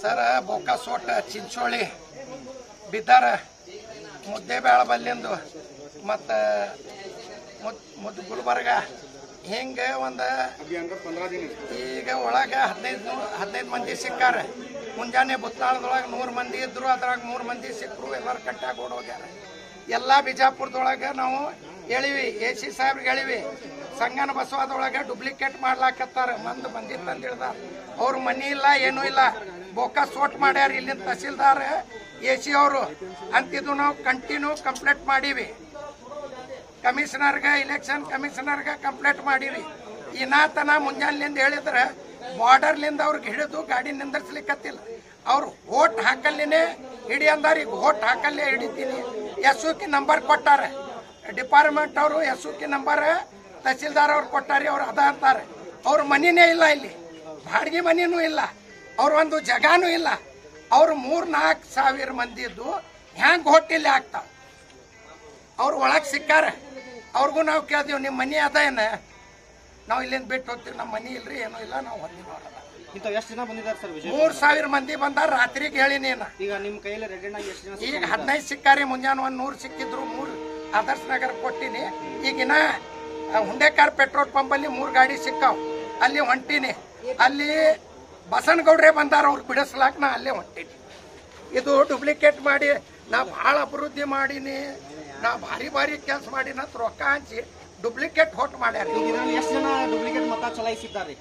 ಸರ ಬೋಕಾಸೋಟ ಚಿಂಚೋಳಿ ಬಿದ್ದಾರ ಮುದ್ದೇಬೇಳ ಬಲ್ಲಿಂದು ಮತ್ತು ಮುದ್ದು ಗುಲ್ಬರ್ಗ ಹಿಂಗೆ ಒಂದು ಈಗ ಒಳಗೆ ಹದಿನೈದು ಹದಿನೈದು ಮಂದಿ ಸಿಕ್ಕಾರ ಮುಂಜಾನೆ ಬುತ್ನಾಳದೊಳಗೆ ನೂರು ಮಂದಿ ಇದ್ರು ಅದ್ರಾಗ ಮೂರು ಮಂದಿ ಸಿಕ್ಕರು ಎಲ್ಲರೂ ಕಟ್ಟಾಗಿ ಓಡೋಗ್ಯಾರ ಎಲ್ಲ ಬಿಜಾಪುರದೊಳಗೆ ನಾವು ಹೇಳಿವಿ ಎ ಸಿ ಸಾಹೇಬ್ರಿಗೆ ಹೇಳಿವಿ ಸಂಗನ ಬಸವದೊಳಗೆ ಡೂಪ್ಲಿಕೇಟ್ ಮಾಡ್ಲಾಕತ್ತಾರ ಮಂದಿ ಮಂದಿ ತಂದಿಳ್ದಾರ ಅವ್ರ ಮನಿ ಇಲ್ಲ ಏನೂ ಇಲ್ಲ ಬೋಕ ಸೋಟ್ ಮಾಡ್ಯಾರ ಇಲ್ಲಿಂದ ತಹಸೀಲ್ದಾರ್ ಎ ಸಿ ಅವರು ಅಂತಿದ್ದು ನಾವು ಕಂಟಿನ್ಯೂ ಕಂಪ್ಲೇಂಟ್ ಮಾಡೀವಿ ಕಮಿಷನರ್ಗೆ ಇಲೆಕ್ಷನ್ ಕಮಿಷನರ್ಗೆ ಕಂಪ್ಲೇಂಟ್ ಮಾಡಿರಿ ಇನ್ನಾತನ ಮುಂಜಾನೆಲಿಂದ ಹೇಳಿದ್ರೆ ಬಾರ್ಡರ್ಲಿಂದ ಅವ್ರಿಗೆ ಹಿಡಿದು ಗಾಡಿ ನಿಂದರ್ಸ್ಲಿಕ್ಕತ್ತಿಲ್ಲ ಅವ್ರು ಓಟ್ ಹಾಕಲ್ಲಿನೇ ಹಿಡಿ ಅಂದಾರ ಈಗ ಓಟ್ ಹಾಕಲ್ಲೇ ಹಿಡಿತೀನಿ ಎಸ್ ಕಿ ನಂಬರ್ ಕೊಟ್ಟಾರೆ ಡಿಪಾರ್ಟ್ಮೆಂಟ್ ಅವರು ಎಸ್ ಕಿ ನಂಬರ್ ತಹಸೀಲ್ದಾರ್ ಅವ್ರು ಕೊಟ್ಟಾರಿ ಅವ್ರು ಅದ ಅಂತಾರೆ ಅವ್ರ ಮನಿನೇ ಇಲ್ಲ ಇಲ್ಲಿ ಬಾಡಿಗೆ ಮನಿನೂ ಇಲ್ಲ ಅವ್ರ ಒಂದು ಜಗಾನೂ ಇಲ್ಲ ಅವ್ರು ಮೂರ್ ನಾಲ್ಕು ಸಾವಿರ ಮಂದಿದ್ದು ಹ್ಯಾಂಗ್ ಹೋಟಿಲ್ಲಿ ಆಗ್ತಾವ ಅವ್ರು ಒಳಗೆ ಸಿಕ್ಕಾರ ಅವ್ರಿಗೂ ನಾವು ಕೇಳ್ತೀವಿ ನಿಮ್ಮ ಮನಿ ಅದ ಏನ ನಾವು ಇಲ್ಲಿಂದ ಬಿಟ್ಟು ಹೋಗ್ತೀವಿ ನಮ್ಮ ಮನಿ ಇಲ್ರಿ ಏನೂ ಇಲ್ಲ ನಾವು ಹೊಂದಿನವ್ರಲ್ಲ ಇಂಥ ಎಷ್ಟು ಜನ ಬಂದಿದ್ದಾರೆ ಸರ್ ವಿಜಯ್ ಮೂರ್ ಸಾವಿರ ಮಂದಿ ಬಂದಾರ ರಾತ್ರಿಗೆ ಹೇಳಿನಿ ನಾ. ಈಗ ನಿಮ್ಮ ಕೈಯಲ್ಲಿ ರೆಡ್ ಅಣ್ಣ ಎಷ್ಟು ಜನ ಈಗ ಹದಿನೈದು ಸಿಕ್ಕಾರಿ ಮುಂಜಾನೆ ಒಂದ್ ನೂರು ಸಿಕ್ಕಿದ್ರು ಮೂರು ಆದರ್ಶ ನಗರ ಕೊಟ್ಟಿನಿ ಈಗಿನ ಆ, ಹುಂಡೇಕಾರ್ ಪೆಟ್ರೋಲ್ ಪಂಪ್ ಅಲ್ಲಿ ಮೂರ್ ಗಾಡಿ ಸಿಕ್ಕಾವ್ ಅಲ್ಲಿ ಹೊಂಟೀನಿ ಅಲ್ಲಿ ಬಸನಗೌಡ್ರೆ ಬಂದಾರ ಅವ್ರು ಬಿಡಿಸ್ಲಾಕ ನಾ ಅಲ್ಲೇ ಹೊಂಟೀನಿ ಇದು ಡೂಪ್ಲಿಕೇಟ್ ಮಾಡಿ ನಾ ಭಾಳ ಅಭಿವೃದ್ಧಿ ಮಾಡೀನಿ ನಾ ಭಾರಿ ಭಾರಿ ಕೆಲಸ ಮಾಡೀನಿ ಅಂತ ರೊಕ್ಕ ಹಂಚಿ ಡೂಪ್ಲಿಕೇಟ್ ಹೊಟ್ಟು ಮಾಡ್ಯಾರ ಈಗ ಇದರಲ್ಲಿ ಎಷ್ಟು ಜನ ಡೂಪ್ಲಿಕೇಟ್ ಮತ ಚಲಾಯಿಸಿದ್ದಾರೆ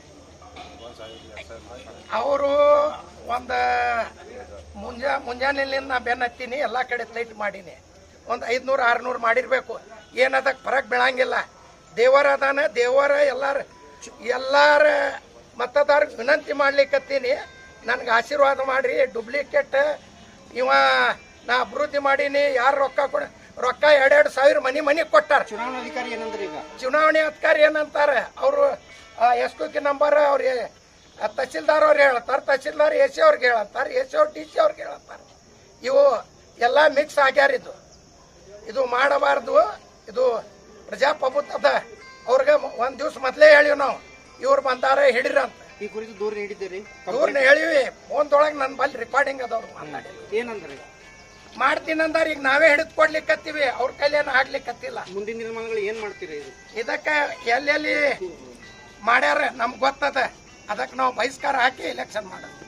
ಅವರು ಒಂದು ಮುಂಜಾ ಮುಂಜಾನೆಲಿಂದ ನಾ ಬೆನ್ನ ಹತ್ತೀನಿ ಎಲ್ಲ ಕಡೆ ಲೈಟ್ ಮಾಡೀನಿ ಒಂದು ಐದ್ನೂರು ಆರ್ನೂರು ಮಾಡಿರ್ಬೇಕು ಏನದಕ್ಕೆ ಫರಕ್ ಬೀಳಂಗಿಲ್ಲ ದೇವರ ಅದಾನ ದೇವರ ಎಲ್ಲಾರ ಎಲ್ಲಾರ ಮತದಾರ ವಿನಂತಿ ಮಾಡ್ಲಿಕ್ಕತ್ತೀನಿ ನನಗೆ ಆಶೀರ್ವಾದ ಮಾಡ್ರಿ ಡೂಪ್ಲಿಕೇಟ್ ಇವ ನಾ ಅಭಿವೃದ್ಧಿ ಮಾಡೀನಿ ಯಾರು ರೊಕ್ಕ ಕೊಡ ರೊಕ್ಕ ಎರಡೆರಡು ಸಾವಿರ ಮನಿ ಮನಿ ಕೊಟ್ಟಾರ ಚುನಾವಣಾಧಿಕಾರಿ ಏನಂದ್ರೆ ಈಗ ಚುನಾವಣೆ ಅಧಿಕಾರಿ ಏನಂತಾರೆ ಅವರು ಎಸ್ ಟಿ ನಂಬರ್ ಅವ್ರಿಗೆ ತಹಸೀಲ್ದಾರ್ ಅವ್ರು ಹೇಳ್ತಾರ ತಹಸೀಲ್ದಾರ್ ಎ ಸಿ ಅವ್ರಿಗೆ ಹೇಳಂತಾರ ಎ ಸಿ ಅವ್ರು ಡಿ ಸಿ ಅವ್ರಿಗೆ ಹೇಳಂತಾರ ಇವು ಎಲ್ಲ ಮಿಕ್ಸ್ ಆಗ್ಯಾರ ಇದು ಇದು ಮಾಡಬಾರ್ದು ಇದು ಪ್ರಜಾಪ್ರಭುತ್ವದ ಅವ್ರಿಗೆ ಒಂದ್ ದಿವ್ಸ ಮೊದ್ಲೇ ಹೇಳಿವಿ ನಾವು ಇವ್ರು ಬಂದಾರ ಹಿಡಿರಂತ ಈ ಕುರಿತು ದೂರ ನೀಡಿದ್ದೀರಿ ಇವ್ರನ್ನ ಹೇಳಿವಿ ಫೋನ್ದೊಳಗೆ ನನ್ನ ಬಲ್ಲಿ ರೆಕಾರ್ಡಿಂಗ್ ಅದವ್ರು ಮಾತಾಡಿ ಏನಂದ್ರೆ ಮಾಡ್ತೀನಿ ಅಂದಾರ ಈಗ ನಾವೇ ಹಿಡಿದು ಕೊಡ್ಲಿಕ್ಕತ್ತೀವಿ ಅವ್ರ ಕೈಲೇನು ಆಗ್ಲಿಕ್ಕತ್ತಿಲ್ಲ ಮುಂದಿನ ದಿನಮಾನಗಳು ಏನ್ ಮಾಡ್ತೀರಿ ಇದು ಇದಕ್ಕ ಎಲ್ಲೆಲ್ಲಿ ಮಾಡ್ಯಾರ ನಮ್ಗೆ ಗೊತ್ತದ ಅದಕ್ಕೆ ನಾವು ಬಹಿಷ್ಕಾರ ಹಾಕಿ ಎಲೆಕ್ಷನ್ ಮಾಡೋದು